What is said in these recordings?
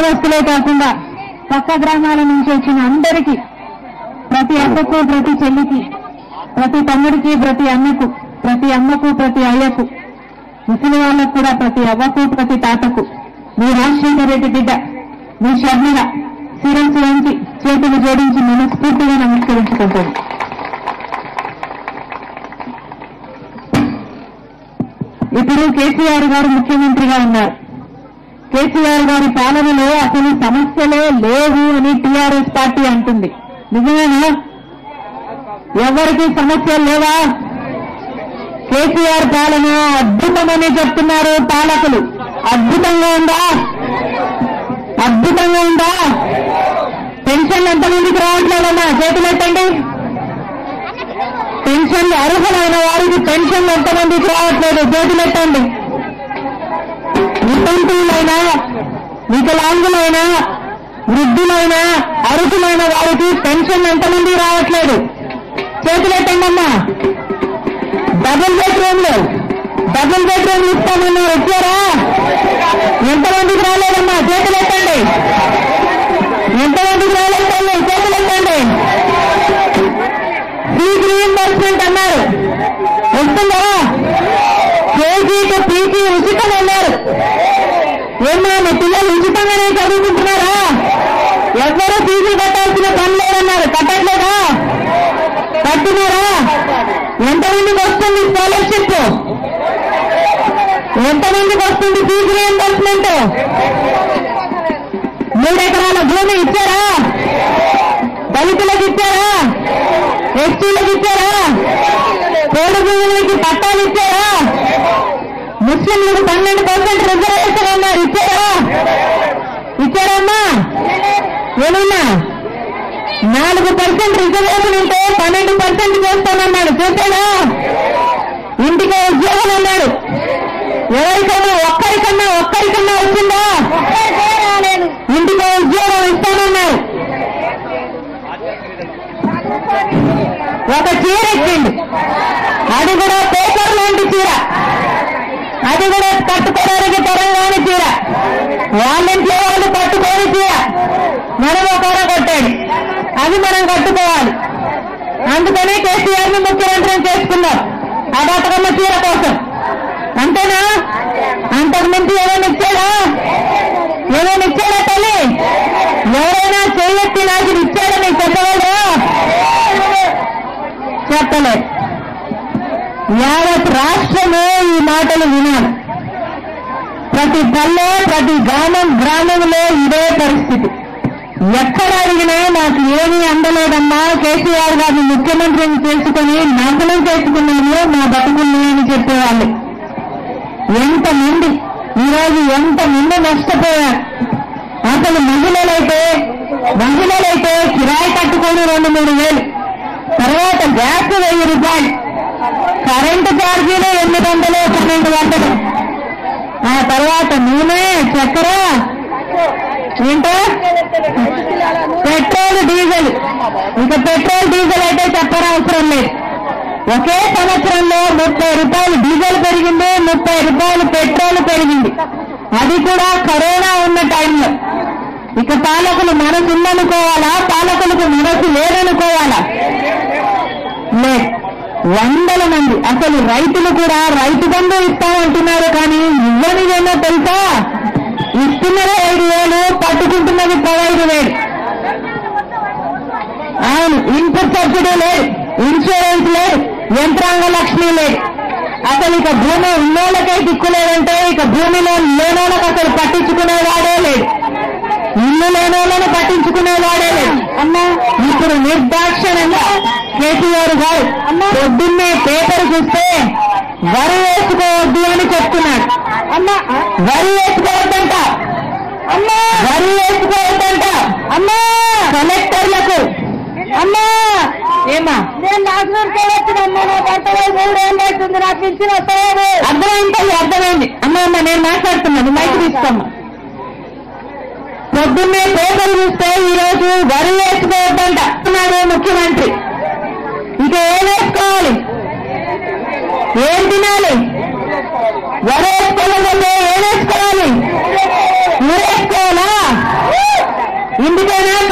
ఉద్యోగస్తులే కాకుండా పక్క గ్రామాల నుంచి వచ్చిన అందరికీ ప్రతి అక్కకు ప్రతి చెల్లికి ప్రతి తమ్ముడికి ప్రతి అన్నకు ప్రతి అమ్మకు ప్రతి అయ్యకు ముసలి వాళ్ళకు కూడా ప్రతి అవ్వకు ప్రతి తాతకు మీ రాజశేఖర రెడ్డి బిడ్డ మీ షర్మిల శిరస్సు వంచి చేతులు జోడించి మనస్ఫూర్తిగా నమస్కరించుకుంటాను ఇప్పుడు కేసీఆర్ గారు ముఖ్యమంత్రిగా ఉన్నారు కేసీఆర్ గారి పాలనలో అసలు సమస్యలే లేవు అని టీఆర్ఎస్ పార్టీ అంటుంది నిజమేనా ఎవరికి సమస్యలు లేవా కేసీఆర్ పాలన అద్భుతమని చెప్తున్నారు పాలకులు అద్భుతంగా ఉందా అద్భుతంగా ఉందా పెన్షన్లు ఎంతమందికి రావట్లేదన్నా చేతులెట్టండి పెన్షన్లు అర్హులైన వారికి పెన్షన్లు ఎంతమందికి రావట్లేదు చేతులెట్టండి వితంతువులైనా వికలాంగులైనా వృద్ధులైనా అర్హులైన వారికి పెన్షన్ ఎంతమంది రావట్లేదు చేతులెట్టండి అమ్మా డబుల్ బెడ్రూమ్లు డబుల్ బెడ్రూమ్లు ఇస్తామన్నారు వచ్చారా ఎంతమందికి రాలేదమ్మా చేతులెట్టండి ఎంతమందికి రాలేదండి చేతులెట్టండి ఫీజు రీఎంబర్స్మెంట్ అన్నారు వస్తుందా కేజీకి పీజీ ఉచితం అన్నారు ఏమన్నా మీ పిల్లలు ఉచితంగానే చదువుకుంటున్నారా ఎవ్వరూ ఫీజు కట్టాల్సిన పని లేదన్నారు కట్టట్లేదా కట్టినారా ఎంతమందికి వస్తుంది స్కాలర్షిప్ ఎంతమందికి వస్తుంది ఫీజు రీఎంబర్స్మెంట్ మూడు ఎకరాల భూమి ఇచ్చారా దళితులకు ఇచ్చారా ఎస్టీలకు ఇచ్చారా కోడి భూములకి పట్టాలు ఇచ్చారా ముస్లింలకు పన్నెండు పర్సెంట్ రిజర్వేషన్ అన్నారు ఇచ్చారా ఇచ్చారమ్మా ఏమన్నా నాలుగు పర్సెంట్ రిజర్వేషన్ ఉంటే పన్నెండు పర్సెంట్ చేస్తానన్నాడు చేశాడా ఇంటికి ఉద్యోగం అన్నాడు ఎవరికన్నా ఒక్కరికన్నా ఒక్కరికన్నా వచ్చిందా ఇంటికి ఉద్యోగం ఇస్తానన్నారు ఒక చీర ఇచ్చిండు అది కూడా పేపర్ లాంటి చీర అది కూడా కట్టుకోవడానికి తెలంగాణ చీర వాళ్ళ ఇంట్లో వాళ్ళు కట్టుకోని చీర మనం ఒక కొట్టాడు అది మనం కట్టుకోవాలి అందుకనే కేసీఆర్ ని ముఖ్యమంత్రిని చేసుకున్నాం ఆ బతుకమ్మ చీర కోసం అంతేనా అంతకు మించి ఏమైనా ఇచ్చాడా ఏమైనా ఇచ్చాడా తల్లి ఎవరైనా చేయెత్తి నాకు ఇది ఇచ్చాడని చెప్పగలరా చెప్పలేదు యావత్ రాష్ట్రమే ఈ మాటలు వినాలి ప్రతి పల్లె ప్రతి గ్రామం గ్రామంలో ఇదే పరిస్థితి ఎక్కడ అడిగినా నాకు ఏమీ అందలేదమ్మా కేసీఆర్ గారిని ముఖ్యమంత్రిని చేసుకుని నాశనం చేసుకున్నాము మా బతుకుల్ని అని చెప్పేవాళ్ళు ఎంతమంది ఈరోజు ఎంతమంది నష్టపోయారు అసలు మహిళలైతే మహిళలైతే కిరాయి కట్టుకొని రెండు మూడు వేలు తర్వాత గ్యాస్ వెయ్యి రూపాయలు కరెంటు ఛార్జీలు ఎనిమిది వందలు పన్నెండు వందలు ఆ తర్వాత నూనె చక్కెర ఏంటో పెట్రోల్ డీజిల్ ఇక పెట్రోల్ డీజిల్ అయితే చెప్పనవసరం లేదు ఒకే సంవత్సరంలో ముప్పై రూపాయలు డీజిల్ పెరిగింది ముప్పై రూపాయలు పెట్రోల్ పెరిగింది అది కూడా కరోనా ఉన్న టైంలో ఇక పాలకులు మనసు ఉందనుకోవాలా పాలకులకు మనసు లేదనుకోవాలా లేదు వందల మంది అసలు రైతులు కూడా రైతు బంధు ఇస్తామంటున్నారు కానీ ఇవ్వనిదేమో తెలుసా ఇస్తున్నది ఐదు వేలు పట్టుకుంటున్నది పదహైదు వేలు అవును ఇన్పుట్ సబ్సిడీ లేదు ఇన్సూరెన్స్ లేదు యంత్రాంగ లక్ష్మి లేదు అసలు ఇక భూమి ఉన్నోళ్ళకే దిక్కు లేదంటే ఇక భూమిలో లేనోళ్ళకి అసలు పట్టించుకునేవాడే లేదు ఇల్లు లేనోళ్ళని పట్టించుకునేవాడే లేదు అమ్మా ఇప్పుడు నిర్దాక్షిణంగా కేసీఆర్ గారు పొద్దున్నే పేపర్ చూస్తే వరి వేసుకోవద్దు అని చెప్తున్నాడు అమ్మా వరి వేసుకోవద్దంట అమ్మా వరి వేసుకోవద్దంట అమ్మా కలెక్టర్లకు అమ్మా ఏమా నేను నాగనూరుకే వచ్చినమ్మా నా భర్త మూడేళ్ళు అవుతుంది నాకు ఇచ్చిన వస్తాడు అర్థమైంది అర్థమైంది అమ్మ అమ్మ నేను మాట్లాడుతున్నాను మైక్ తీసుకోమ్మా పొద్దున్నే పేపర్ చూస్తే ఈ రోజు వరి వేసుకోవద్దంట అన్నాడు ముఖ్యమంత్రి ఇక ఏం వేసుకోవాలి ఏం తినాలి వరి వేసుకోవాలంటే ఏం వేసుకోవాలి ఊరేసుకోవాలా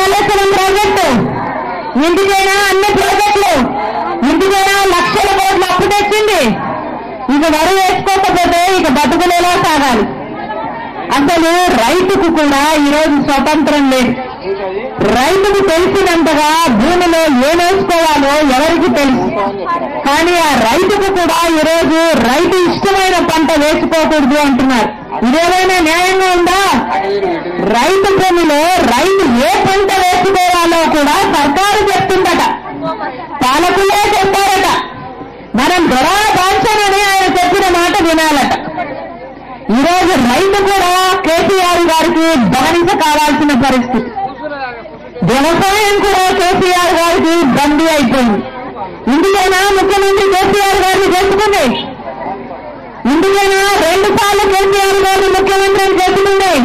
కాళేశ్వరం ప్రాజెక్టు ఇంటికైనా అన్ని ప్రాజెక్టులు ఇంటికైనా లక్షల కోట్లు అప్పు తెచ్చింది ఇక వరి వేసుకోకపోతే ఇక బతుకులు ఎలా సాగాలి అసలు రైతుకు కూడా ఈరోజు స్వతంత్రం లేదు రైతుకు తెలిసినంతగా భూమిలో ఏం వేసుకోవాలో ఎవరికి తెలుసు కానీ ఆ రైతుకు కూడా ఈరోజు రైతు ఇష్టమైన పంట వేసుకోకూడదు అంటున్నారు ఇదేమైనా న్యాయంగా ఉందా రైతు భూమిలో రైతు ఏ పంట వేసుకోవాలో కూడా సర్కారు చెప్తుందట పాలకులే చెప్పారట మనం దొరా బాంచనని ఆయన చెప్పిన మాట వినాలట ఈరోజు రైతు కూడా కేసీఆర్ గారికి బానిస కావాల్సిన పరిస్థితి వ్యవసాయం కూడా కేసీఆర్ గారికి బందీ అయిపోయింది ఇందుకైనా ముఖ్యమంత్రి కేసీఆర్ గారిని చేసుకుంది ఇందుకైనా రెండు సార్లు కేసీఆర్ గారిని ముఖ్యమంత్రిని చేసుకుంది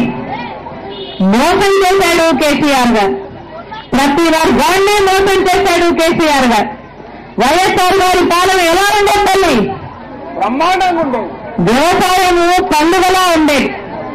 మోసం చేశాడు కేసీఆర్ గారు ప్రతి వర్గాన్ని మోసం చేశాడు కేసీఆర్ గారు వైఎస్ఆర్ గారి పాలన ఎలా ఉండేది తల్లి బ్రహ్మాండంగా ఉండేది వ్యవసాయము పండుగలా ఉండేది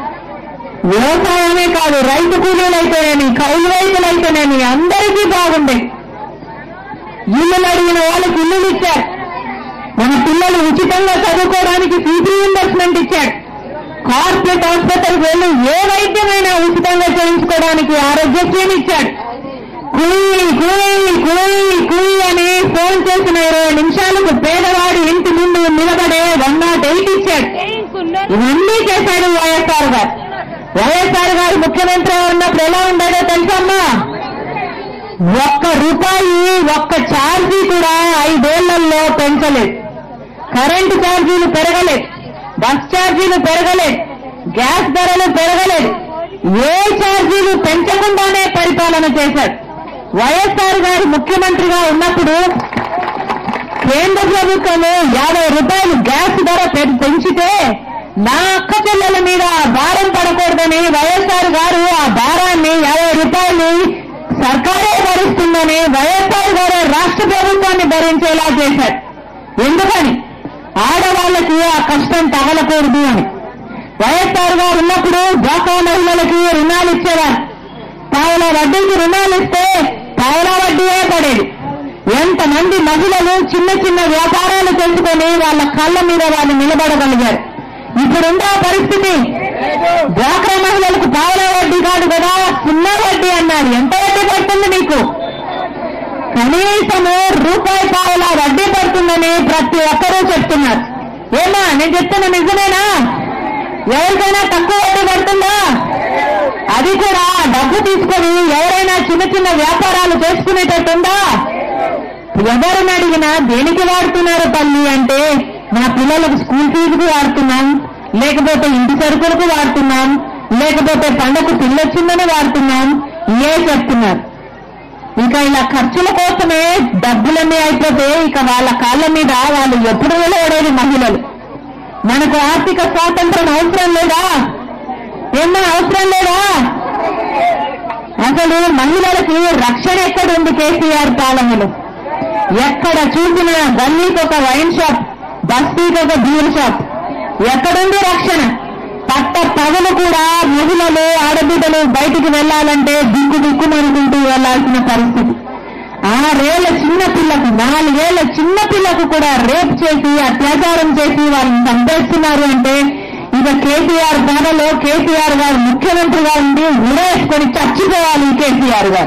వ్యవసాయమే కాదు రైతు కూలీలైతేనేమి కౌలు రైతులైతేనేమి అందరికీ బాగుండేది ఇల్లులు అడిగిన వాళ్ళకి ఇల్లులు ఇచ్చారు మన పిల్లలు ఉచితంగా చదువుకోవడానికి ఫీజు రీఇంబర్స్మెంట్ ఇచ్చాడు కార్పొరేట్ ఆసుపత్రికి వెళ్ళి ఏ వైద్యమైనా ఉచితంగా చేయించుకోవడానికి ఆరోగ్యశ్రీని ఇచ్చాడు కుయి కుయి కుయి కుయి అని ఫోన్ చేసిన ఇరవై నిమిషాలకు పేదవాడి ఇంటి ముందు నిలబడే వన్ నాట్ ఎయిట్ ఇచ్చాడు ఇవన్నీ చేశాడు వైఎస్ఆర్ గారు వైఎస్ఆర్ గారు ముఖ్యమంత్రి ఉన్నప్పుడు ఎలా ఉండేదో తెలుసమ్మా ఒక్క రూపాయి ఒక్క ఛార్జీ కూడా ఐదేళ్లలో పెంచలేదు కరెంటు ఛార్జీలు పెరగలేదు బస్ ఛార్జీలు పెరగలేదు గ్యాస్ ధరలు పెరగలేదు ఏ ఛార్జీలు పెంచకుండానే పరిపాలన చేశాడు వైఎస్ఆర్ గారు ముఖ్యమంత్రిగా ఉన్నప్పుడు కేంద్ర ప్రభుత్వము యాభై రూపాయలు గ్యాస్ ధర పె- పెంచితే నా అక్క చెల్లెల మీద ఆ భారం పడకూడదని వైఎస్ఆర్ గారు ఆ భారాన్ని యాభై రూపాయలు సర్కారే భరిస్తుందని వైఎస్ఆర్ గారు రాష్ట్ర ప్రభుత్వాన్ని భరించేలా చేశాడు ఎందుకని ఆడవాళ్ళకి ఆ కష్టం తగలకూడదు అని వైఎస్ఆర్ గారు ఉన్నప్పుడు డ్వాక్రా మహిళలకి రుణాలు ఇచ్చేవారు పావుల వడ్డీకి రుణాలు ఇస్తే పావుల వడ్డీయే పడేది ఎంతమంది మహిళలు చిన్న చిన్న వ్యాపారాలు చేసుకొని వాళ్ళ కళ్ళ మీద వాళ్ళు నిలబడగలిగారు ఇప్పుడుందా పరిస్థితి డ్వాక్రా మహిళలకు పావుల వడ్డీ కాదు కదా చిన్న వడ్డీ అన్నారు ఎంత వడ్డీ పడుతుంది మీకు కనీసము రూపాయి పావుల వడ్డీ పడుతుందని ప్రతి ఒక్కరూ చెప్తున్నారు ఏమా నేను చెప్తున్న నిజమేనా ఎవరికైనా తక్కువ వడ్డీ పడుతుందా అది కూడా డబ్బు తీసుకొని ఎవరైనా చిన్న చిన్న వ్యాపారాలు చేసుకునేటట్టుందా ఎవరిని అడిగినా దేనికి వాడుతున్నారు తల్లి అంటే మా పిల్లలకు స్కూల్ ఫీజుకు వాడుతున్నాం లేకపోతే ఇంటి సరుకులకు వాడుతున్నాం లేకపోతే పండగకు పిల్లొచ్చిందని వాడుతున్నాం ఏ చెప్తున్నారు ఇక ఇలా ఖర్చుల కోసమే డబ్బులన్నీ అయిపోతే ఇక వాళ్ళ కాళ్ళ మీద వాళ్ళు ఎప్పుడు నిలబడేది మహిళలు మనకు ఆర్థిక స్వాతంత్రం అవసరం లేదా ఏమన్నా అవసరం లేదా అసలు మహిళలకి రక్షణ ఎక్కడుంది కేసీఆర్ పాలనలో ఎక్కడ చూసినా గల్లీకి ఒక వైన్ షాప్ బస్తీకి ఒక బీర్ షాప్ ఎక్కడుంది రక్షణ పట్ట పగలు కూడా మహిళలు ఆడబిడ్డలు బయటికి వెళ్ళాలంటే దిక్కు దిక్కుమనుకుంటూ వెళ్లాల్సిన పరిస్థితి ఆరేళ్ల చిన్న పిల్లకు నాలుగేళ్ల చిన్న పిల్లకు కూడా రేప్ చేసి అత్యాచారం చేసి వాళ్ళని చంపేస్తున్నారు అంటే ఇక కేసీఆర్ ధరలో కేసీఆర్ గారు ముఖ్యమంత్రిగా ఉండి ఉరేసుకొని చచ్చిపోవాలి ఈ కేసీఆర్ గారు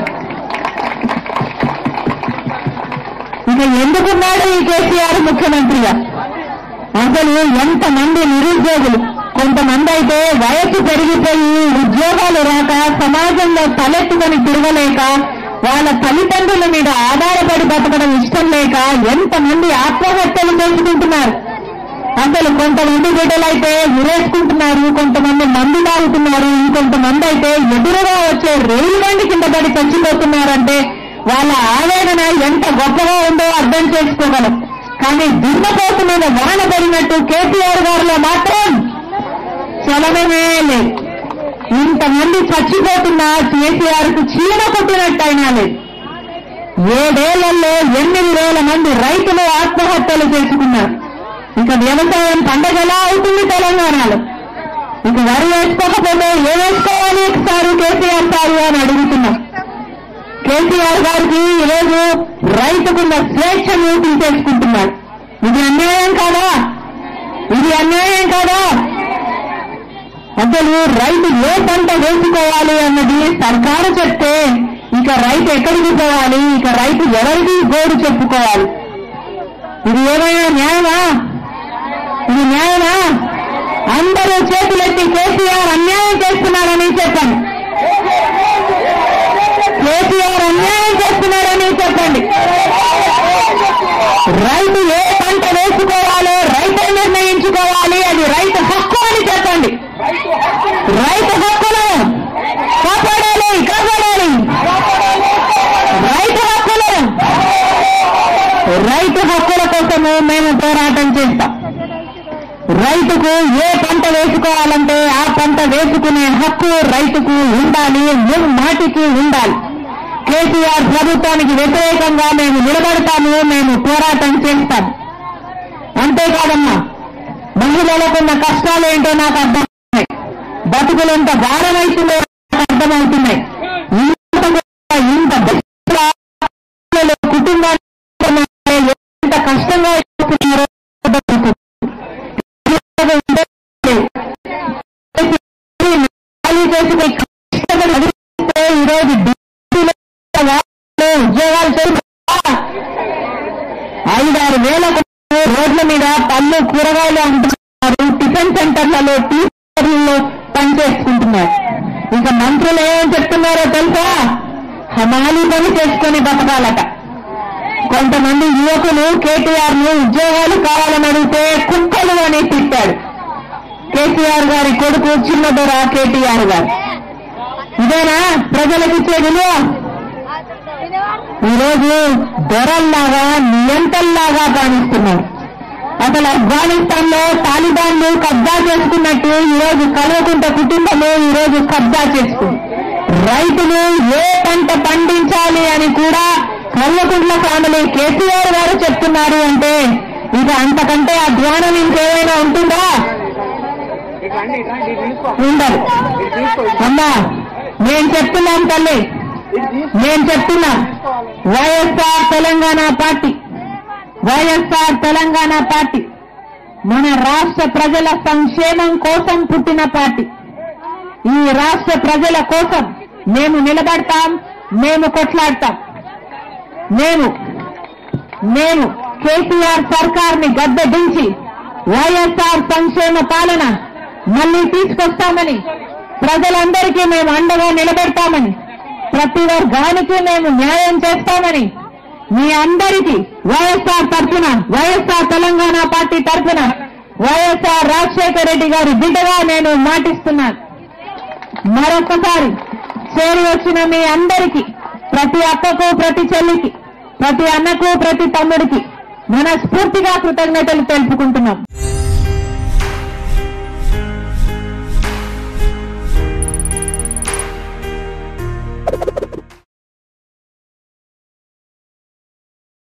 ఇక ఎందుకున్నాడు ఈ కేసీఆర్ ముఖ్యమంత్రిగా అసలు ఎంతమంది నిరుద్యోగులు కొంతమంది అయితే వయసు పెరిగిపోయి ఉద్యోగాలు రాక సమాజంలో తలెత్తుకొని తిరగలేక వాళ్ళ తల్లిదండ్రుల మీద ఆధారపడి బతకడం ఇష్టం లేక ఎంతమంది ఆత్మహత్యలు చేసుకుంటున్నారు అసలు కొంతమంది బిడ్డలైతే ఉరేసుకుంటున్నారు కొంతమంది మందు తాగుతున్నారు ఇంకొంతమంది అయితే ఎదురుగా వచ్చే రైలు బండి కింద పడి చచ్చిపోతున్నారంటే వాళ్ళ ఆవేదన ఎంత గొప్పగా ఉందో అర్థం చేసుకోగలం కానీ దున్నపోతు మీద వాన పడినట్టు కేసీఆర్ గారిలో మాత్రం చలనమే లేదు ఇంతమంది చచ్చిపోతున్నా కేసీఆర్ కు చీమ కొట్టినట్టయినా లేదు ఏడేళ్లలో ఎనిమిది వేల మంది రైతులు ఆత్మహత్యలు చేసుకున్నారు ఇక వ్యవసాయం పండగ ఎలా అవుతుంది తెలంగాణలో ఇక వరి వేసుకోకపోతే ఏ వేసుకోవాలి సారు కేసీఆర్ సారు అని అడుగుతున్నాం కేసీఆర్ గారికి ఈరోజు రైతుకున్న స్వేచ్ఛను తీసేసుకుంటున్నాడు ఇది అన్యాయం కాదా ఇది అన్యాయం కాదా అసలు రైతు ఏ పంట వేసుకోవాలి అన్నది సర్కారు చెప్తే ఇక రైతు ఎక్కడికి పోవాలి ఇక రైతు ఎవరికి గోడు చెప్పుకోవాలి ఇది ఏమైనా న్యాయమా ఇది న్యాయమా అందరూ చేతులెత్తి కేసీఆర్ అన్యాయం చేస్తున్నాడని చెప్పండి కేసీఆర్ అన్యాయం చేస్తున్నాడని చెప్పండి రైతు ఏ పంట వేసుకోవాలో రైతే నిర్ణయించుకోవాలి అది రైతు హక్కు అని చెప్పండి రైతు హక్కును కాపాడాలి కాపాడాలి రైతు హక్కులు రైతు హక్కుల కోసము మేము పోరాటం చేస్తాం రైతుకు ఏ పంట వేసుకోవాలంటే ఆ పంట వేసుకునే హక్కు రైతుకు ఉండాలి మాటికి ఉండాలి కేసీఆర్ ప్రభుత్వానికి వ్యతిరేకంగా మేము నిలబడతాము మేము పోరాటం చేస్తాం అంతేకాదమ్మా మహిళలకున్న కష్టాలు ఏంటో నాకు అర్థమవుతున్నాయి బతుకులు ఎంత భారమైతుందో నాకు అర్థమవుతున్నాయి ఇంత ఇంత బతుకుల కుటుంబాలు ఎంత కష్టంగా చేస్తున్నారో అర్థమవుతుంది. ఖాళీ చేసుకుని కష్టపడి చదివిస్తే ఈరోజు డిగ్రీలో వాళ్ళు ఉద్యోగాలు చేస్తున్నా ఐదారు వేల మంది రోడ్ల మీద పళ్ళు కూరగాయలు అమ్ముతున్నారు టిఫిన్ సెంటర్లలో టీ సెంటర్లలో పనిచేసుకుంటున్నారు ఇక మంత్రులు ఏమని చెప్తున్నారో తెలుసా హమాలి పని చేసుకొని బతకాలట కొంతమంది యువకులు కేటీఆర్ ను ఉద్యోగాలు కావాలని అడిగితే కుక్కలు అని తిట్టాడు కేసీఆర్ గారి కొడుకు చిన్న దొర కేటీఆర్ గారు ఇదేనా ప్రజలకిచ్చే విలువ ఈరోజు దొరల్లాగా నియంతల్లాగా కానిస్తున్నారు అసలు ఆఫ్ఘనిస్తాన్ లో తాలిబాన్లు కబ్జా చేసుకున్నట్టు ఈరోజు కల్వకుంట కుటుంబము ఈరోజు కబ్జా చేసుకుంది రైతులు ఏ పంట పండించాలి అని కూడా కల్వకుంట్ల ఫ్యామిలీ కేసీఆర్ గారు చెప్తున్నారు అంటే ఇక అంతకంటే అధ్వానం ఇంకేమైనా ఉంటుందా ఉండదు అమ్మా నేను చెప్తున్నాం తల్లి నేను చెప్తున్నా YSR Telangana party YSR Telangana party మన రాష్ట్ర ప్రజల సంక్షేమం కోసం పుట్టిన పార్టీ ఈ రాష్ట్ర ప్రజల కోసం మేము నిలబడతాం మేము కొట్లాడతాం మేము మేము కేసీఆర్ సర్కార్ ని గద్దె దించి వైఎస్ఆర్ సంక్షేమ పాలన మళ్ళీ తీసుకొస్తామని ప్రజలందరికీ మేము అండగా నిలబెడతామని ప్రతి వర్గానికి మేము న్యాయం చేస్తామని మీ అందరికీ వైఎస్ఆర్ తరఫున వైఎస్ఆర్ తెలంగాణ పార్టీ తరఫున వైఎస్ఆర్ రాజశేఖర రెడ్డి గారి బిడ్డగా నేను మాటిస్తున్నాను మరొకసారి చేరి వచ్చిన మీ అందరికీ ప్రతి అక్కకు ప్రతి చెల్లికి ప్రతి అన్నకు ప్రతి తమ్ముడికి మనస్ఫూర్తిగా కృతజ్ఞతలు తెలుపుకుంటున్నాం